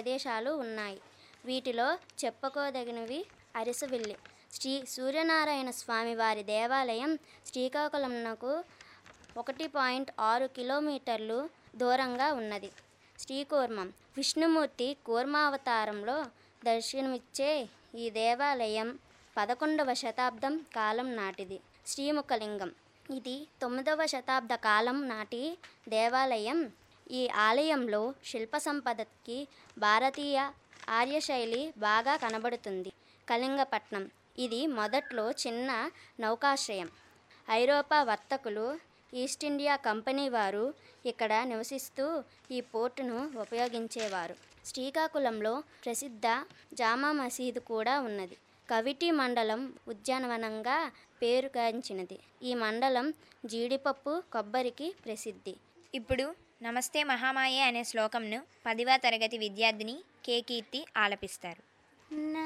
ప్రదేశాలు ఉన్నాయి వీటిలో చెప్పుకోదగినవి అరిసవిల్లి శ్రీ సూర్యనారాయణ స్వామి వారి దేవాలయం శ్రీకాకుళంనకు ఒకటి పాయింట్ ఆరు కిలోమీటర్లు దూరంగా ఉన్నది శ్రీకూర్మం విష్ణుమూర్తి కూర్మావతారంలో దర్శనమిచ్చే ఈ దేవాలయం పదకొండవ శతాబ్దం కాలం నాటిది శ్రీముఖలింగం ఇది తొమ్మిదవ శతాబ్ద కాలం నాటి దేవాలయం ఈ ఆలయంలో శిల్ప సంపదకి భారతీయ ఆర్యశైలి బాగా కనబడుతుంది కళింగపట్నం ఇది మొదట్లో చిన్న నౌకాశ్రయం ఐరోపా వర్తకులు ఈస్ట్ ఇండియా కంపెనీ వారు ఇక్కడ నివసిస్తూ ఈ పోర్టును ఉపయోగించేవారు శ్రీకాకుళంలో ప్రసిద్ధ జామా మసీదు కూడా ఉన్నది కవిటి మండలం ఉద్యానవనంగా పేరుగాంచినది ఈ మండలం జీడిపప్పు కొబ్బరికి ప్రసిద్ధి ఇప్పుడు నమస్తే మహామాయే అనే శ్లోకంను పదివ తరగతి విద్యార్థిని కే కీర్తి ఆలపిస్తారు